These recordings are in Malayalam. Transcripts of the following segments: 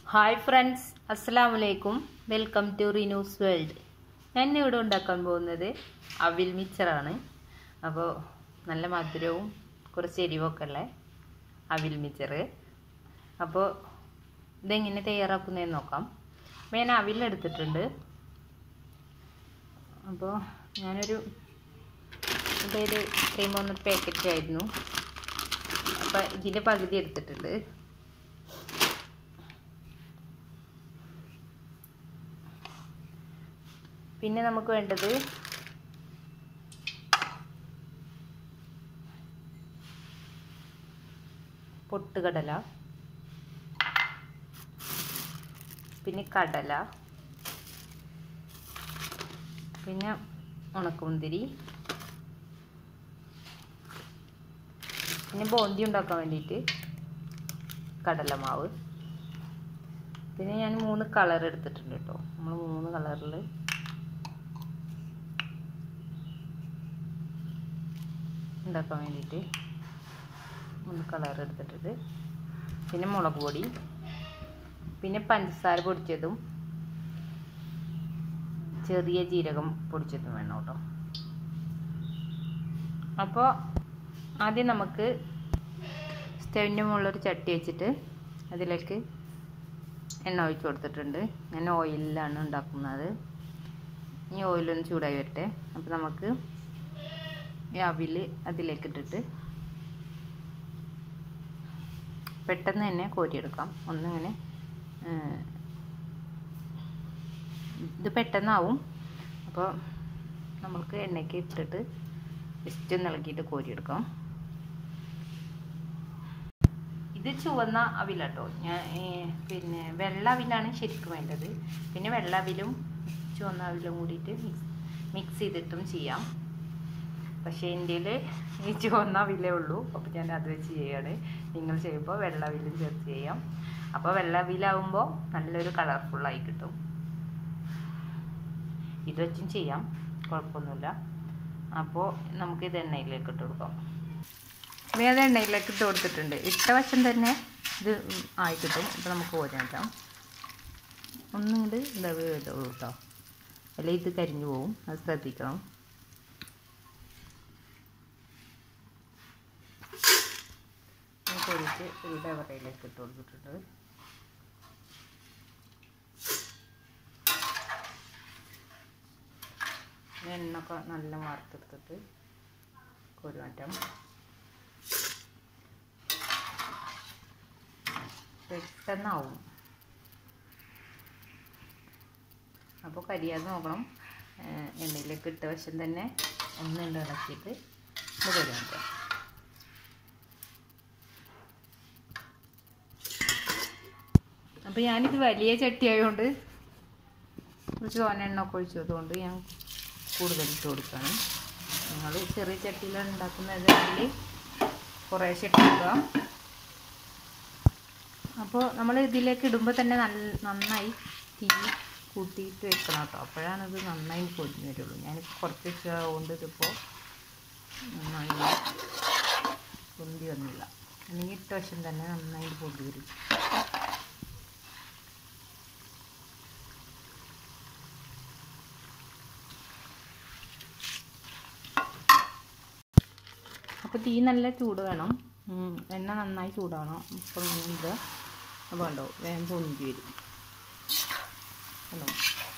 ഹായ് ഫ്രണ്ട്സ് അസ്സാം വലൈക്കും വെൽക്കം ടു റിന്യൂസ് വേൾഡ് ഞാൻ ഇവിടെ ഉണ്ടാക്കാൻ പോകുന്നത് അവിൽ മിച്ചറാണ് അപ്പോൾ നല്ല മധുരവും കുറച്ച് എരിവൊക്കെ ഉള്ള അവിൽ മിച്ചറ് അപ്പോൾ ഇതെങ്ങനെ തയ്യാറാക്കുന്നതെന്ന് നോക്കാം അപ്പോൾ ഞാൻ അവിലെടുത്തിട്ടുണ്ട് അപ്പോൾ ഞാനൊരു ഇതൊരു ഇത്രയും മൂന്ന് പാക്കറ്റ് ആയിരുന്നു അപ്പോൾ ഇതിൻ്റെ പകുതി എടുത്തിട്ടുണ്ട് പിന്നെ നമുക്ക് വേണ്ടത് പൊട്ടുകടല പിന്നെ കടല പിന്നെ ഉണക്കമുന്തിരി പിന്നെ ബോന്തി ഉണ്ടാക്കാൻ വേണ്ടിയിട്ട് കടലമാവ് പിന്നെ ഞാൻ മൂന്ന് കളർ എടുത്തിട്ടുണ്ട് കേട്ടോ നമ്മൾ മൂന്ന് കളറിൽ ഉണ്ടാക്കാൻ വേണ്ടിയിട്ട് മൂന്ന് കളർ എടുത്തിട്ടുണ്ട് പിന്നെ മുളക് പൊടി പിന്നെ പഞ്ചസാര പൊടിച്ചതും ചെറിയ ജീരകം പൊടിച്ചതും വേണം കേട്ടോ അപ്പോൾ ആദ്യം നമുക്ക് സ്റ്റവിൻ്റെ മുകളിലൊരു ചട്ടി വെച്ചിട്ട് അതിലേക്ക് എണ്ണ ഒഴിച്ച് കൊടുത്തിട്ടുണ്ട് ഞാൻ ഓയിലിലാണ് ഉണ്ടാക്കുന്നത് ഈ ഓയിലൊന്ന് ചൂടായി വരട്ടെ അപ്പോൾ നമുക്ക് ഈ അവിൽ അതിലേക്ക് ഇട്ടിട്ട് പെട്ടെന്ന് തന്നെ കോരിയെടുക്കാം ഒന്നിങ്ങനെ ഇത് പെട്ടെന്നാവും അപ്പോൾ നമ്മൾക്ക് എണ്ണയ്ക്ക് ഇട്ടിട്ട് ജസ്റ്റ് ഒന്ന് ഇളക്കിയിട്ട് കോരിയെടുക്കാം ഇത് ചുവന്ന അവിലാട്ടോ ഞാൻ പിന്നെ വെള്ള അവിലാണ് ശരിക്കും വേണ്ടത് പിന്നെ വെള്ള അവിലും ചുവന്ന അവിലും കൂടിയിട്ട് മിക്സ് മിക്സ് ചെയ്തിട്ടും ചെയ്യാം പക്ഷേ ഇന്ത്യയിൽ ഈ ചുവന്ന വിലേ ഉള്ളൂ അപ്പോൾ ഞാൻ അത് വെച്ച് ചെയ്യാണ് നിങ്ങൾ ചെയ്യുമ്പോൾ വെള്ള വിലും ചേർത്ത് ചെയ്യാം അപ്പോൾ വെള്ള വിലാവുമ്പോൾ നല്ലൊരു കളർഫുള്ളായി കിട്ടും ഇത് വെച്ചും ചെയ്യാം കുഴപ്പമൊന്നുമില്ല അപ്പോൾ നമുക്കിത് എണ്ണയിലേക്ക് ഇട്ട് കൊടുക്കാം വേറെ എണ്ണയിലേക്ക് ഇട്ട് കൊടുത്തിട്ടുണ്ട് ഇട്ട വശം തന്നെ ഇത് ആയി കിട്ടും അപ്പോൾ നമുക്ക് ഓരാക്കാം ഒന്നും കൂടി എന്താ വേദുള്ളൂ കേട്ടോ അല്ലെങ്കിൽ ഇത് കരിഞ്ഞു പോവും അത് ശ്രദ്ധിക്കണം പൊരിച്ച് ഒരു ഡവറയിലേക്ക് ഇട്ട് കൊടുത്തിട്ടുണ്ട് എണ്ണൊക്കെ നല്ല വറുത്തെടുത്തിട്ട് കോരി മാറ്റാം പെട്ടെന്നാവും അപ്പോൾ കരിയാതെ നോക്കണം എണ്ണയിലേക്ക് ഇട്ട വശം തന്നെ ഒന്നുണ്ട് ഇളക്കിയിട്ട് ഇത് കോരി മാറ്റാം അപ്പോൾ ഞാനിത് വലിയ ചട്ടി ആയതുകൊണ്ട് കുറച്ച് തോന എണ്ണ ഒക്കെ ഒഴിച്ചതുകൊണ്ട് ഞാൻ കൂടുതൽ ഇട്ട് കൊടുക്കുകയാണ് നിങ്ങൾ ചെറിയ ചട്ടിയിലാണ് ഉണ്ടാക്കുന്നതെങ്കിൽ കുറേശ്ശെ ഇട്ടുക അപ്പോൾ നമ്മൾ ഇതിലേക്ക് ഇടുമ്പോൾ തന്നെ നല്ല നന്നായി തീ കൂട്ടിയിട്ട് വെക്കണം കേട്ടോ അപ്പോഴാണ് ഇത് നന്നായി പൊടിഞ്ഞു വരുള്ളൂ ഞാനിപ്പോൾ കുറച്ച് വെച്ചതുകൊണ്ട് ഇതിപ്പോൾ നന്നായി പൊന്തി വന്നില്ല അല്ലെങ്കിൽ ഇട്ട വശം തന്നെ നന്നായി പൊടി വരും അപ്പോൾ തീ നല്ല ചൂട് വേണം എണ്ണ നന്നായി ചൂടാവണം അപ്പോൾ ഇത് വേണ്ടോ വേഗം പൊന്തി വരും കണ്ടോ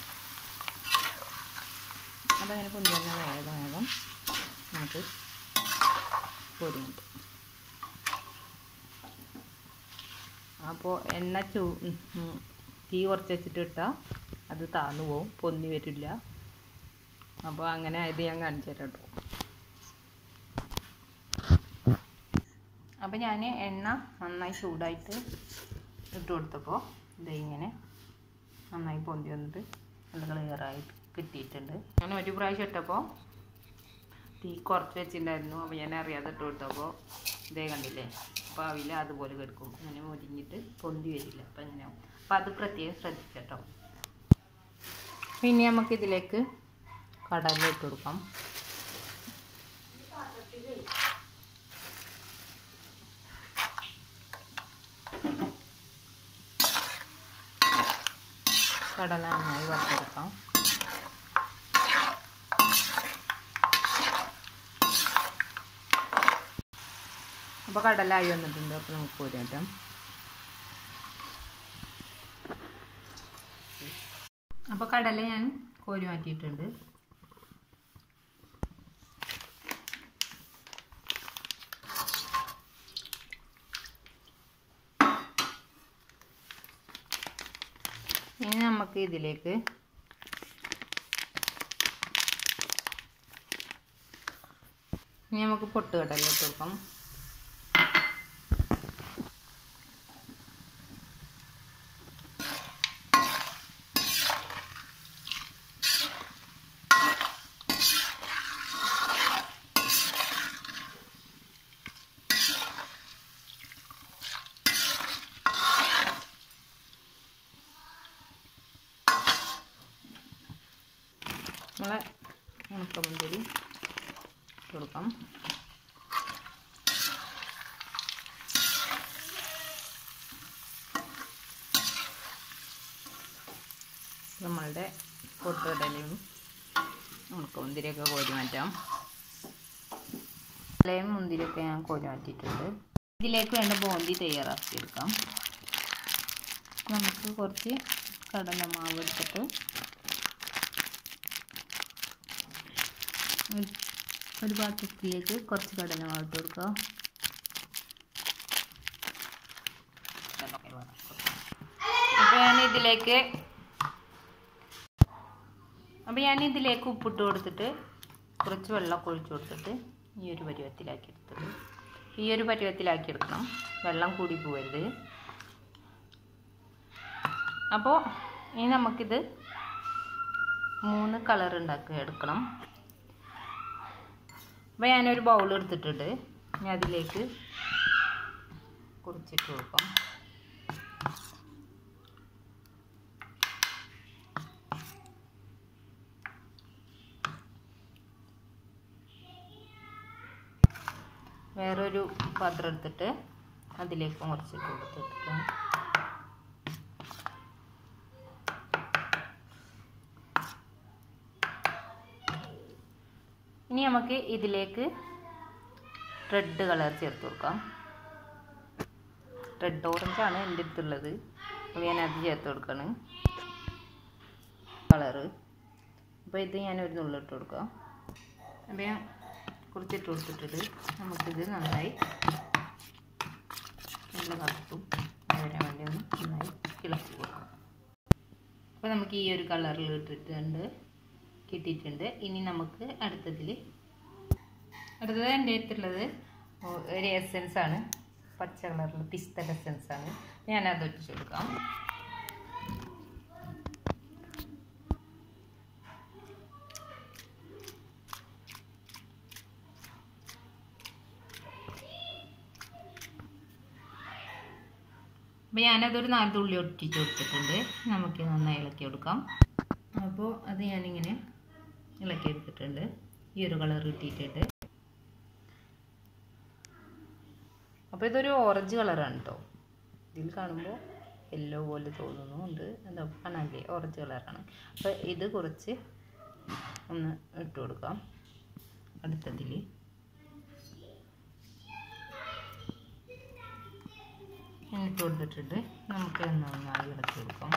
അതങ്ങനെ പൊന്തി തന്നെ വേഗം വേഗം നമുക്ക് പൊരി കിട്ടും അപ്പോൾ എണ്ണ ചൂ തീ കുറച്ച് വെച്ചിട്ട് ഇട്ടാൽ അത് താന്നു പോവും പൊന്തി വരില്ല അപ്പോൾ അങ്ങനെ ഇത് ഞാൻ കാണിച്ചു തരാം കേട്ടോ അപ്പോൾ ഞാൻ എണ്ണ നന്നായി ചൂടായിട്ട് ഇട്ട് കൊടുത്തപ്പോൾ ഇത് ഇങ്ങനെ നന്നായി പൊന്തി വന്നിട്ട് നല്ല ക്ലിയറായി കിട്ടിയിട്ടുണ്ട് ഞാൻ ഒരു പ്രാവശ്യം ഇട്ടപ്പോൾ തീ കുറച്ച് വെച്ചിട്ടുണ്ടായിരുന്നു അപ്പോൾ ഞാൻ അറിയാതെ ഇട്ട് കൊടുത്തപ്പോൾ ഇതേ കണ്ടില്ലേ അപ്പോൾ അവിൽ അതുപോലെ കിടക്കും അങ്ങനെ മുരിഞ്ഞിട്ട് പൊന്തി വരില്ല അപ്പോൾ അങ്ങനെയാവും അപ്പോൾ അത് പ്രത്യേകം ശ്രദ്ധിച്ചട്ടോ പിന്നെ നമുക്കിതിലേക്ക് കടല ഇട്ട് കൊടുക്കാം കടല നന്നായി വറുത്തെടുക്കാം അപ്പോൾ കടലായി വന്നിട്ടുണ്ട് അപ്പോൾ നമുക്ക് കോരിയാറ്റം അപ്പോൾ കടല ഞാൻ കോരി മാറ്റിയിട്ടുണ്ട് ഇനി നമുക്ക് ഇതിലേക്ക് ഇനി നമുക്ക് പൊട്ടുകടല ഇട്ട് കൊടുക്കാം നമ്മളെ ഉണക്കമുന്തിരി ഇട്ട് കൊടുക്കാം നമ്മളുടെ പൊട്ടുകടലയും ഉണക്കമുന്തിരിയൊക്കെ കോരി മാറ്റാം കടലയും മുന്തിരിയൊക്കെ ഞാൻ കോരി മാറ്റിയിട്ടുണ്ട് ഇതിലേക്ക് വേണ്ട ബോന്തി തയ്യാറാക്കിയെടുക്കാം നമുക്ക് കുറച്ച് കടലമാവ് എടുത്തിട്ട് ഒരു- ഒരു പാത്രത്തിലേക്ക് കുറച്ച് കടലമാവ് ഇട്ട് കൊടുക്കുക അപ്പോൾ ഞാൻ ഇതിലേക്ക് അപ്പോൾ ഞാൻ ഇതിലേക്ക് ഉപ്പിട്ട് കൊടുത്തിട്ട് കുറച്ച് വെള്ളം ഒഴിച്ച് കൊടുത്തിട്ട് ഈ ഒരു പരുവത്തിലാക്കി എടുത്തത് ഈ ഒരു പരുവത്തിലാക്കി എടുക്കണം വെള്ളം കൂടി പോകരുത് അപ്പോൾ ഇനി നമുക്കിത് മൂന്ന് കളർ ഉണ്ടാക്കി എടുക്കണം അപ്പോൾ ഞാനൊരു ബൗൾ എടുത്തിട്ടുണ്ട് ഇനി അതിലേക്ക് കുറിച്ചിട്ട് കൊടുക്കാം വേറൊരു പാത്രം എടുത്തിട്ട് അതിലേക്ക് മുറിച്ചിട്ട് കൊടുത്തിട്ട് ഇനി നമുക്ക് ഇതിലേക്ക് റെഡ് കളർ ചേർത്ത് കൊടുക്കാം റെഡ് ഓറഞ്ച് ആണ് എൻ്റെ അടുത്തുള്ളത് അപ്പോൾ ഞാൻ അത് ചേർത്ത് കൊടുക്കാണ് കളറ് അപ്പോൾ ഇത് ഞാൻ ഒരു നുള്ളിട്ട് കൊടുക്കാം അപ്പോൾ ഞാൻ കുറച്ചിട്ട് കൊടുത്തിട്ട് നമുക്കിത് നന്നായി നല്ല കറുത്തും വരാൻ വേണ്ടി ഒന്ന് നന്നായി ഇളക്കി കൊടുക്കാം അപ്പോൾ നമുക്ക് ഈ ഒരു കളറിൽ ഇട്ടിട്ടുണ്ട് കിട്ടിയിട്ടുണ്ട് ഇനി നമുക്ക് അടുത്തതിൽ അടുത്തത് എൻ്റെ അടുത്തുള്ളത് ഒരു എസെൻസ് ആണ് പച്ച കളറിൽ പിസ്ത എസെൻസ് ആണ് ഞാൻ അത് ഒറ്റിച്ച് കൊടുക്കാം അപ്പോൾ ഞാനതൊരു നാല് തുള്ളി ഒട്ടിച്ച് കൊടുത്തിട്ടുണ്ട് നമുക്ക് നന്നായി ഇളക്കി കൊടുക്കാം അപ്പോൾ അത് ഞാനിങ്ങനെ ഇളക്കി എടുത്തിട്ടുണ്ട് ഈ ഒരു കളർ കിട്ടിയിട്ടുണ്ട് അപ്പോൾ ഇതൊരു ഓറഞ്ച് കളറാണ് കേട്ടോ ഇതിൽ കാണുമ്പോൾ യെല്ലോ പോലെ തോന്നുന്നുണ്ട് എന്താ കാണാല്ലേ ഓറഞ്ച് കളറാണ് അപ്പോൾ ഇത് കുറച്ച് ഒന്ന് ഇട്ട് കൊടുക്കാം അടുത്തതിൽ ഇട്ട് കൊടുത്തിട്ടുണ്ട് നമുക്ക് നന്നായി ഇളക്കി കൊടുക്കാം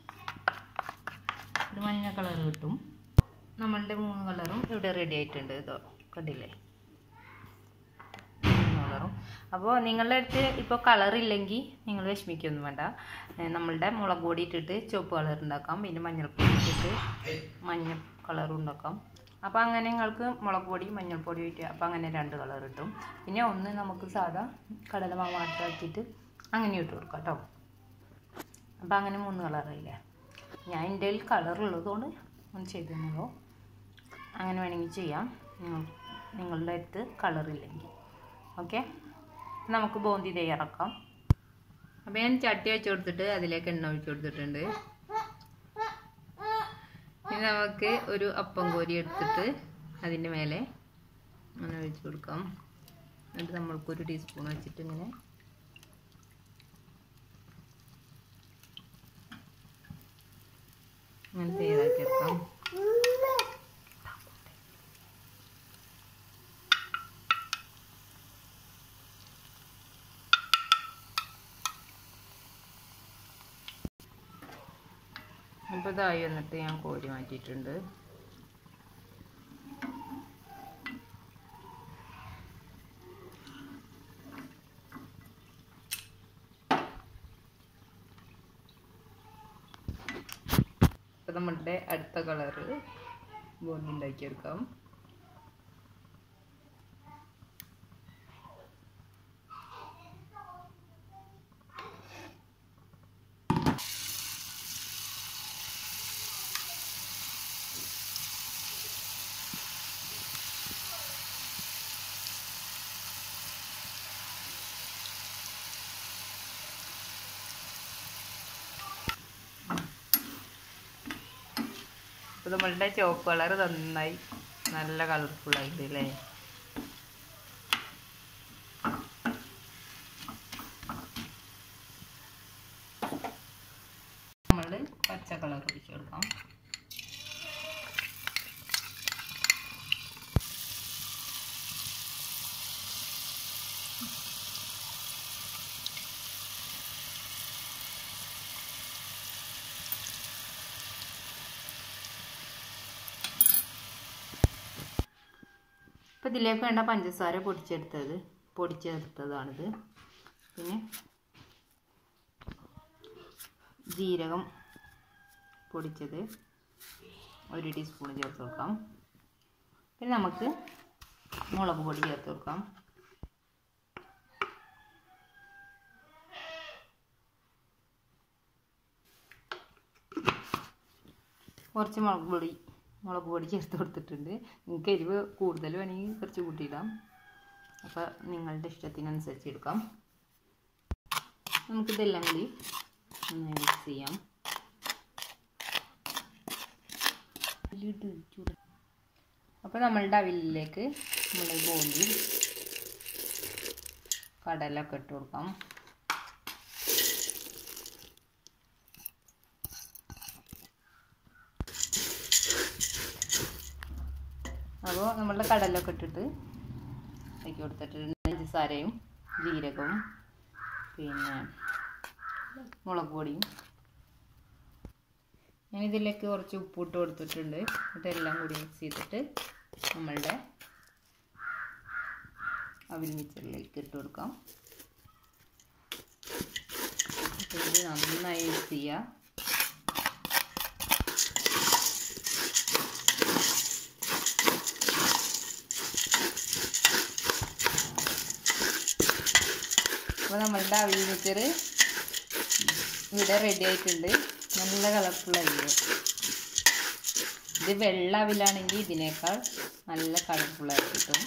ഒരു മഞ്ഞ കളർ കിട്ടും നമ്മളുടെ മൂന്ന് കളറും ഇവിടെ റെഡി ആയിട്ടുണ്ട് ഇതോ കണ്ടില്ലേ മൂന്ന് കളറും അപ്പോൾ നിങ്ങളുടെ അടുത്ത് ഇപ്പോൾ കളറില്ലെങ്കിൽ നിങ്ങൾ വിഷമിക്കൊന്നും വേണ്ട ഏ, നമ്മളുടെ മുളക് പൊടി ഇട്ടിട്ട് ചുവപ്പ് കളർ ഉണ്ടാക്കാം പിന്നെ മഞ്ഞൾപ്പൊടി ഇട്ടിട്ട് മഞ്ഞ കളർ ഉണ്ടാക്കാം അപ്പോൾ അങ്ങനെ നിങ്ങൾക്ക് മുളക് പൊടി മഞ്ഞൾപ്പൊടി ഇട്ട് അപ്പോൾ അങ്ങനെ രണ്ട് കളർ കിട്ടും പിന്നെ ഒന്ന് നമുക്ക് സാധാ കടലമാവ് മാത്രം ആക്കിയിട്ട് അങ്ങനെ ഇട്ട് കൊടുക്കാം കേട്ടോ അപ്പോൾ അങ്ങനെ മൂന്ന് കളറില്ലേ ഞാൻ എൻ്റെ കയ്യിൽ കളറുള്ളതുകൊണ്ട് ഒന്ന് ചെയ്തു തന്നതോ അങ്ങനെ വേണമെങ്കിൽ ചെയ്യാം നിങ്ങൾ നിങ്ങളുടെ അടുത്ത് കളറില്ലെങ്കിൽ ഓക്കെ നമുക്ക് ബോന്തി തയ്യാറാക്കാം അപ്പോൾ ഞാൻ ചട്ടി വെച്ച് കൊടുത്തിട്ട് അതിലേക്ക് എണ്ണ ഒഴിച്ച് കൊടുത്തിട്ടുണ്ട് ഇനി നമുക്ക് ഒരു അപ്പം കോരി എടുത്തിട്ട് അതിൻ്റെ മേലെ അങ്ങനെ ഒഴിച്ച് കൊടുക്കാം എന്നിട്ട് നമ്മൾക്കൊരു ടീസ്പൂൺ വെച്ചിട്ട് ഇങ്ങനെ അങ്ങനെ തയ്യാറാക്കിയെടുക്കാം അപ്പോൾ ഇതായി വന്നിട്ട് ഞാൻ കോരി മാറ്റിയിട്ടുണ്ട് അപ്പോൾ നമ്മളുടെ അടുത്ത കളറ് ബോണ്ടി ഉണ്ടാക്കിയെടുക്കാം അപ്പോൾ നമ്മളുടെ ചോപ്പ് കളർ നന്നായി നല്ല കളർഫുൾ ആയിട്ട് അല്ലേ നമ്മൾ പച്ച കളർ ഒഴിച്ചു കൊടുക്കാം ഇപ്പം ഇതിലേക്ക് വേണ്ട പഞ്ചസാര പൊടിച്ചെടുത്തത് പൊടിച്ചെടുത്തതാണിത് പിന്നെ ജീരകം പൊടിച്ചത് ഒരു ടീസ്പൂൺ ചേർത്ത് കൊടുക്കാം പിന്നെ നമുക്ക് മുളക് പൊടി ചേർത്ത് കൊടുക്കാം കുറച്ച് മുളക് പൊടി മുളക് പൊടി ചേർത്ത് കൊടുത്തിട്ടുണ്ട് നിങ്ങൾക്ക് എരിവ് കൂടുതൽ വേണമെങ്കിൽ കുറച്ച് കൂട്ടിയിടാം അപ്പോൾ നിങ്ങളുടെ ഇഷ്ടത്തിനനുസരിച്ച് എടുക്കാം നമുക്കിതെല്ലാം കൂടി നന്നായി മിക്സ് ചെയ്യാം അപ്പോൾ നമ്മളുടെ അവിലേക്ക് നമ്മൾ ബോണ്ടി കടലൊക്കെ ഇട്ട് കൊടുക്കാം അപ്പോൾ നമ്മളുടെ കടലൊക്കെ ഇട്ടിട്ട് ആക്കി കൊടുത്തിട്ടുണ്ട് പഞ്ചസാരയും ജീരകവും പിന്നെ മുളക് പൊടിയും ഞാൻ ഇതിലേക്ക് കുറച്ച് ഉപ്പിട്ട് കൊടുത്തിട്ടുണ്ട് ഇതെല്ലാം കൂടി മിക്സ് ചെയ്തിട്ട് നമ്മളുടെ അവിൽ മിക്സറിലേക്ക് ഇട്ട് കൊടുക്കാം ഇത് നന്നായി മിക്സ് ചെയ്യുക അപ്പോൾ നമ്മളുടെ അവിൽ മിക്സർ ഇവിടെ റെഡി ആയിട്ടുണ്ട് നല്ല കളർഫുള്ളായിരിക്കും ഇത് വെള്ള അവിലാണെങ്കിൽ ഇതിനേക്കാൾ നല്ല കളർഫുള്ളായിട്ട് കിട്ടും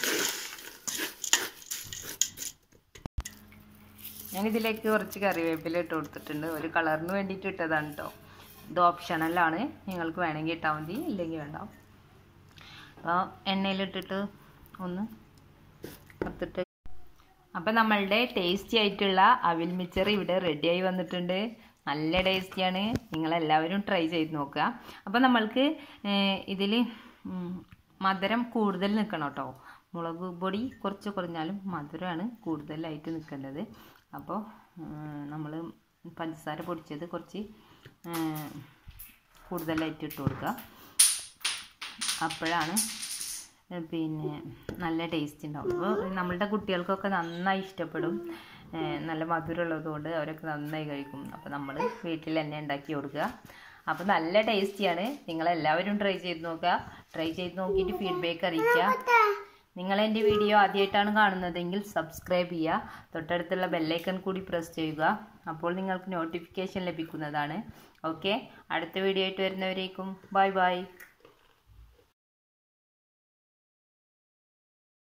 ഞാൻ ഇതിലേക്ക് കുറച്ച് കറിവേപ്പില ഇട്ട് കൊടുത്തിട്ടുണ്ട് ഒരു കളറിന് വേണ്ടിയിട്ട് ഇട്ടതാണ് കേട്ടോ ഇത് ഓപ്ഷണലാണ് നിങ്ങൾക്ക് വേണമെങ്കിൽ ഇട്ടാൽ മതി ഇല്ലെങ്കിൽ വേണ്ട അപ്പോൾ എണ്ണയിലിട്ടിട്ട് ഒന്ന് കത്തിട്ട് അപ്പം നമ്മളുടെ ടേസ്റ്റി ആയിട്ടുള്ള അവിൽ മിച്ചർ ഇവിടെ റെഡിയായി വന്നിട്ടുണ്ട് നല്ല ടേസ്റ്റിയാണ് നിങ്ങളെല്ലാവരും ട്രൈ ചെയ്ത് നോക്കുക അപ്പോൾ നമ്മൾക്ക് ഇതിൽ മധുരം കൂടുതൽ നിൽക്കണം കേട്ടോ മുളക് പൊടി കുറച്ച് കുറഞ്ഞാലും മധുരമാണ് കൂടുതലായിട്ട് നിൽക്കേണ്ടത് അപ്പോൾ നമ്മൾ പഞ്ചസാര പൊടിച്ചത് കുറച്ച് കൂടുതലായിട്ട് ഇട്ട് കൊടുക്കുക അപ്പോഴാണ് പിന്നെ നല്ല ടേസ്റ്റ് ഉണ്ടാവും അപ്പോൾ നമ്മളുടെ കുട്ടികൾക്കൊക്കെ നന്നായി ഇഷ്ടപ്പെടും നല്ല മധുരമുള്ളതുകൊണ്ട് അവരൊക്കെ നന്നായി കഴിക്കും അപ്പോൾ നമ്മൾ വീട്ടിൽ തന്നെ ഉണ്ടാക്കി കൊടുക്കുക അപ്പോൾ നല്ല ടേസ്റ്റിയാണ് നിങ്ങളെല്ലാവരും ട്രൈ ചെയ്ത് നോക്കുക ട്രൈ ചെയ്ത് നോക്കിയിട്ട് ഫീഡ്ബാക്ക് അറിയിക്കുക നിങ്ങൾ എൻ്റെ വീഡിയോ ആദ്യമായിട്ടാണ് കാണുന്നതെങ്കിൽ സബ്സ്ക്രൈബ് ചെയ്യുക തൊട്ടടുത്തുള്ള ബെല്ലൈക്കൺ കൂടി പ്രസ് ചെയ്യുക അപ്പോൾ നിങ്ങൾക്ക് നോട്ടിഫിക്കേഷൻ ലഭിക്കുന്നതാണ് ഓക്കെ അടുത്ത വീഡിയോ ആയിട്ട് വരുന്നവരേക്കും ബൈ ബൈ